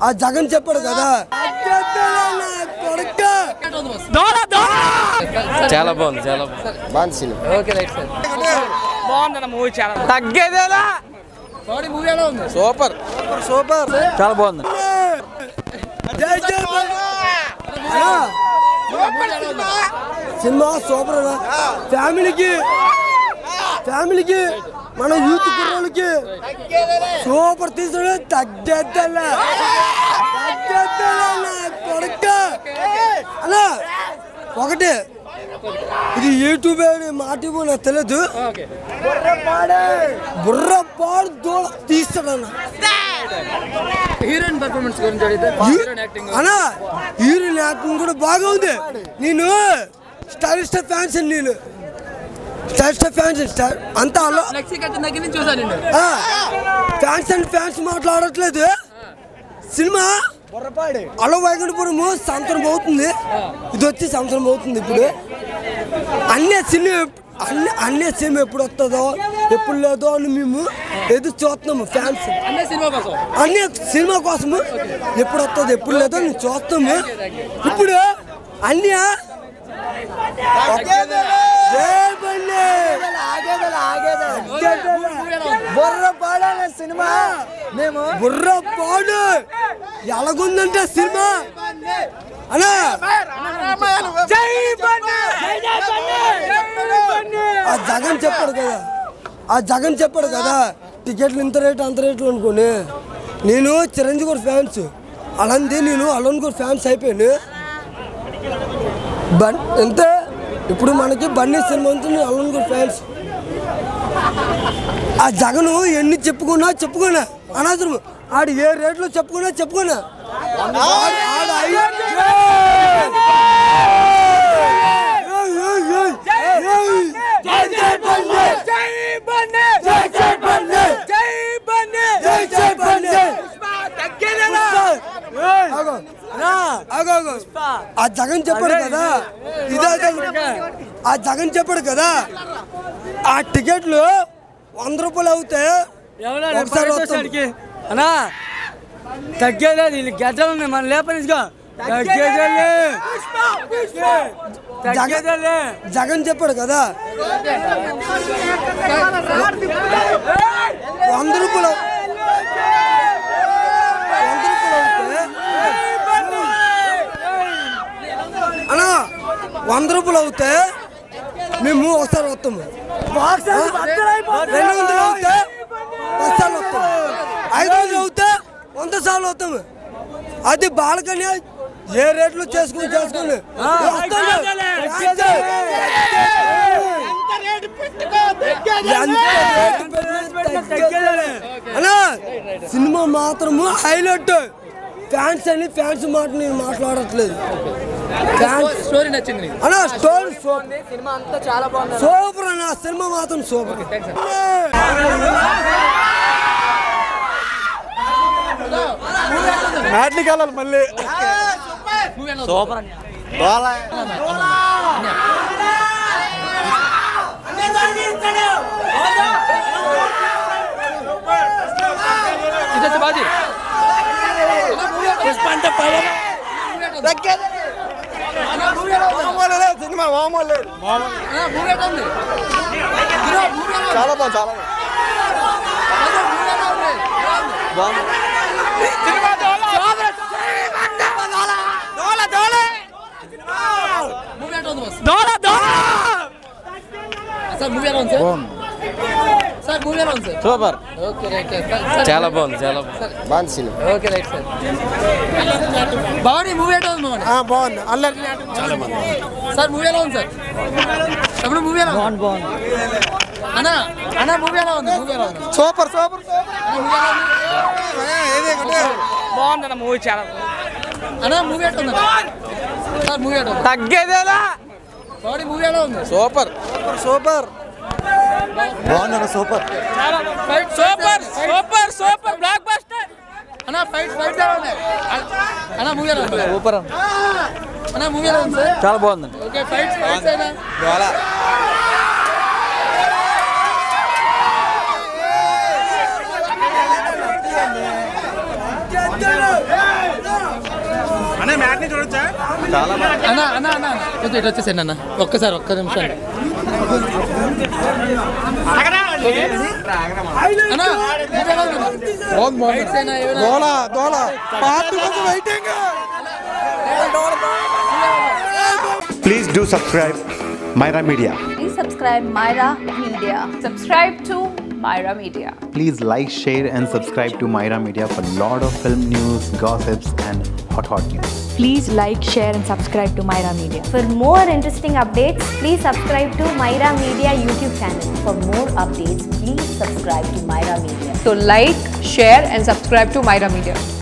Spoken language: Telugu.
ఆ జగన్ చెప్పాడు కదా కొడుక చాలా బాగుంది చాలా బాగుంది ఓకే రైట్ సార్ బాగుందన్న మూవీ చాలా తగ్గేదేలా బాడీ మూవీ ఎలా ఉంది సూపర్ సూపర్ చాలా బాగుంది జై జై అన్నా, సినిమా సూపర్ అన్నా ఫ్యామిలీకి ఫ్యామిలీకి మన యూత్ కుర్రోళ్ళకి సూపర్ తీసుడు తగ్గేద్దల్లా తగ్గేద్దల్లా కొడుక అన్నా ఒకటి ఇది యూట్యూబ్ అని మాట నాకు తెలియదు ఓకే బుర్ర పాడు దూడ తీస్తాడన్న హీరోయిన్ పర్ఫార్మెన్స్ గురించి అడిగితే హీరోయిన్ యాక్టింగ్ అన్నా హీరోయిన్ యాక్టింగ్ కూడా బాగా ఉంది నేను స్టైల్ స్టార్ ఫ్యాన్స్ నేను స్టైల్ స్టార్ ఫ్యాన్స్ స్టైల్ అంతా అలా ఫ్లెక్సీ కట్టిన దగ్గర నుంచి చూసాను నేను ఫ్యాన్స్ అండ్ ఫ్యాన్స్ మాట్లాడట్లేదు సినిమా అలో వైకుంఠపురము సంవత్సరం అవుతుంది ఇది వచ్చి సంవత్సరం అవుతుంది ఇప్పుడు అన్నీ సినిమా అన్ని అన్నీ సినిమా ఎప్పుడు వస్తుందో ఎప్పుడు లేదో అని మేము ఎదురు చూస్తున్నాము ఫ్యాన్స్ అన్నీ సినిమా కోసం అన్ని సినిమా కోసము ఎప్పుడు వస్తుంది ఎప్పుడు లేదో నేను చూస్తాము ఇప్పుడు అన్ని బుర్ర పాడాల సినిమా మేము బుర్ర పాడు ఎలాగుందంటే సినిమా అన్నా ఆ జగన్ చెప్పాడు కదా ఆ జగన్ చెప్పాడు కదా టికెట్లు ఇంత రేటు అంత రేట్లు అనుకోని నేను చిరంజీవి గారి ఫ్యాన్స్ అలాంటి నేను అలోన్ గారి ఫ్యాన్స్ అయిపోయాను బన్ ఎంత ఇప్పుడు మనకి బన్నీ సినిమా అంతా నేను అలోన్ గారి ఫ్యాన్స్ ఆ జగను ఎన్ని చెప్పుకున్నా చెప్పుకున్నా అనవసరం ఆడు ఏ రేట్లో చెప్పుకున్నా చెప్పుకున్నా ఆడు- ఆడు ఐ- ఏయ్, ఏయ్, ఏయ్, ఏయ్. జై జై బన్నీ! జై జై బన్నీ! జై జై బన్నీ! ఆగు. ఆగు, ఆగు. ఆ జగన్ చెప్పాడు కదా ఇదే జగన్. ఆ జగన్ చెప్పాడు కదా ఆ టికెట్లు వంద రూపాయలు అవుతాయి ఒకసారి వస్తాం. అన్నా తగ్గేదే వీళ్ళు గడ్డలు ఉన్నాయి మన లేపనిగా తగ్గేదేలే తగ్గేదేలే జగన్ చెప్పాడు కదా వంద రూపాయలు వంద రూపాయలు అవుతే అన్నా వంద రూపాయలు అవుతే మేము ఒకసారి వస్తాము రెండు వందలు అవుతే పది సార్లు వస్తాము ఐదు వందలు అవుతే వంద సార్లు వస్తాము అది బాలకని ఏ రేట్లు చేసుకుని చేసుకుని వస్తాము. ఎంత రేటు పెట్టినా తగ్గేదేలే. అన్నా సినిమా మాత్రము హైలైట్ ఫ్యాన్స్ అని ఫ్యాన్స్ మాట నేను మాట్లాడట్లేదు ఫ్యాన్స్ స్టోరీ నచ్చింది నీకు అన్నా స్టోరీ సూపర్ సినిమా అంతా చాలా బాగుంది సూపర్ అన్న సినిమా మాత్రం సూపర్ మ్యాట్లకి వెళ్ళాలి మళ్ళీ మూవీ ఎలా ఉంది? సూపర్ ఇది వచ్చి బాజీ సినిమా మామూలు మూవీ ఎలా ఉంది హీరో మూవీ ఎలా ఉంది? చాలా బాగుంది చాలా బాగుంది అదే మూవీ ఎలా ఉంది? ఎలా ఉంది? మూవీ ఎలా ఉంది బాస్? సార్ మూవీ ఎలా ఉంది సార్ సార్ మూవీ ఎలా ఉంది sir super okay right sir చాలా బాగుంది చాలా బాగుంది ఓకే రైట్ సార్ బాగుంది మూవీ ఎలా ఉంది మామూలు బాగుంది అల్లరి సార్ మూవీ ఎలా ఉంది సార్ తమ్ముడు మూవీ ఎలా ఉంది బాగుంది అన్నా అన్నా మూవీ ఎలా ఉంది మూవీ ఎలా ఉంది సూపర్ సూపర్ మూవీ ఎలా ఉంది బాగుందన్న మూవీ చాలా అన్నా మూవీ ఎట్లా ఉంది సార్ మూవీ ఎట్లా ఉంది తగ్గేదేలా బాడీ మూవీ ఎలా ఉంది సూపర్ సూపర్ బాగుందన్న super fight super super super blockbuster అన్నా ఫైట్ ఫైట్ ఎలా ఉంది అన్నా మూవీ ఎలా ఉంది సూపర్ అన్నా మూవీ ఎలా ఉంది సార్ చాలా బాగుందండి ఓకే ఫైట్స్ ఫైట్స్ అయినా జై అన్న అన్న అన్న కొంచెం ఇటు వచ్చేసేయండి అన్న ఒక్కసారి ఒక్క నిమిషం అన్న movie ఎలా ఉంది? Lights అయినా ఏమైనా? Please do subscribe Myra Media. Please subscribe Myra Media. Subscribe to Myra Media. Please like, share, and subscribe to Myra Media for lot of film news, gossips, and hot hot news. Please like, share, and subscribe to Myra Media. For more interesting updates, please subscribe to Myra Media YouTube channel. For more updates, please subscribe to Myra Media. So, like, share, and subscribe to Myra Media.